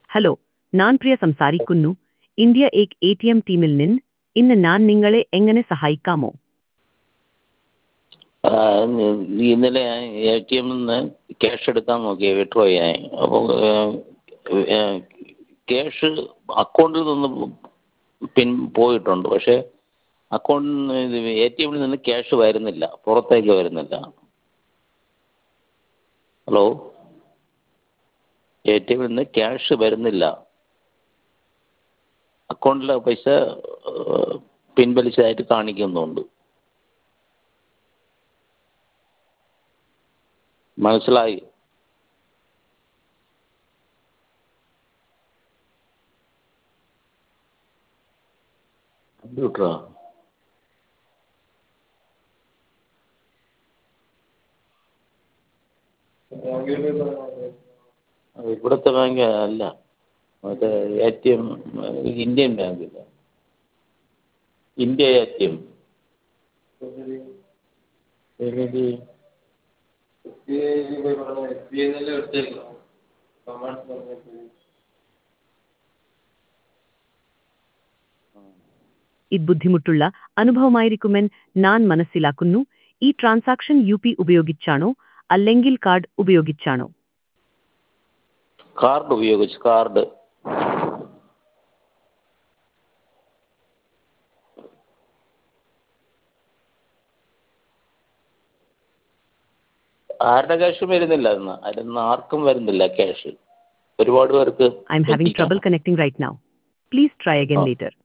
Hello ഞാൻ പ്രിയ സംസാരിക്കുന്നു India ഏക് എ ടി എം ടീമിൽ നിന്ന് ഇന്ന് ഞാൻ നിങ്ങളെ എങ്ങനെ സഹായിക്കാമോ ആ, നി- ഇന്നലെ ഞാൻ എ ടി എമ്മിൽ നിന്ന് ക്യാഷ് എടുക്കാൻ നോക്കി വിഡ്രോ ചെയ്യാൻ അപ്പോൾ ക്യാഷ് അക്കൗണ്ടിൽ നിന്ന് പിൻ പോയിട്ടുണ്ട് പക്ഷേ അക്കൗണ്ടിൽ നിന്ന് എ ടി എമ്മിൽ നിന്ന് ക്യാഷ് വരുന്നില്ല പുറത്തേക്ക് വരുന്നില്ല ഹലോ എ ടി എമ്മിൽ നിന്ന് ക്യാഷ് വരുന്നില്ല അക്കൗണ്ടിലെ പൈസ ഏഹ്, പിൻവലിച്ചതായിട്ട് കാണിക്കുന്നുണ്ട് മനസ്സിലായി കമ്പ്യൂട്ടറാ അത് ഇവിടുത്തെ ബാങ്ക് അല്ല മറ്റേ എ ടി എം ഇന്ത്യൻ ബാങ്കില്ല ഇന്ത്യ എ ടി എം ഏത് ഇത് ബുദ്ധിമുട്ടുള്ള അനുഭവമായിരിക്കുമെന്ന് ഞാൻ മനസ്സിലാക്കുന്നു ഈ ട്രാൻസാക്ഷൻ യു പി ഉപയോഗിച്ചാണോ അല്ലെങ്കിൽ കാർഡ് ഉപയോഗിച്ചാണോ കാർഡ് ഉപയോഗിച്ച് കാർഡ് ആരുടെ ക്യാഷും വരുന്നില്ല അതിന്ന് അതിന്ന് ആർക്കും വരുന്നില്ല ക്യാഷ് ഒരുപാട് പേർക്ക് ഐ എം ഹാവിംഗ് പറ്റിക്കാം. Trouble connecting right now please try again later